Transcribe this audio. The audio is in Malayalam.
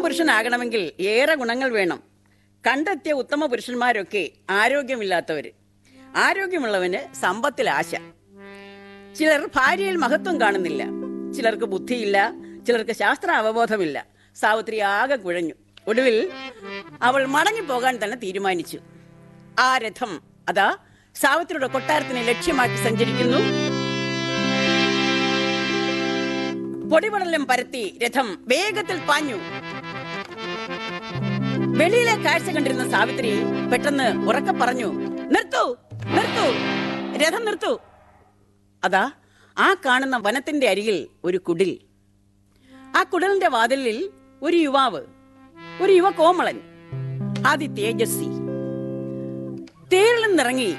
പുരുഷനാകണമെങ്കിൽ ഏറെ ഗുണങ്ങൾ വേണം കണ്ടെത്തിയ ഉത്തമ പുരുഷന്മാരൊക്കെ ആരോഗ്യമില്ലാത്തവര് ആരോഗ്യമുള്ളവന് സമ്പത്തിൽ ആശ ചിലർ ഭാര്യയിൽ മഹത്വം കാണുന്നില്ല ചിലർക്ക് ബുദ്ധിയില്ല ചിലർക്ക് ശാസ്ത്ര അവബോധമില്ല സാവിത്രി ആകെ കുഴഞ്ഞു ഒടുവിൽ അവൾ മടങ്ങിപ്പോകാൻ തന്നെ തീരുമാനിച്ചു ആ രഥം അതാ സാവിത്രിയുടെ കൊട്ടാരത്തിനെ ലക്ഷ്യമാക്കി സഞ്ചരിക്കുന്നു പൊടിപടലം പരത്തി രഥം വേഗത്തിൽ പാഞ്ഞു വെളിയിലെ കാഴ്ച കണ്ടിരുന്ന സാവിത്രി പെട്ടെന്ന് ഉറക്കെ പറഞ്ഞു നിർത്തു നിർത്തു രഥം നിർത്തു അതാ ആ കാണുന്ന വനത്തിന്റെ അരികിൽ ഒരു കുടിൽ ആ കുടലിന്റെ വാതിലിൽ ഒരു യുവാവ് ഒരു യുവ കോമളൻ അതി തേജസ്വി തേരിൽ നിന്നിറങ്ങി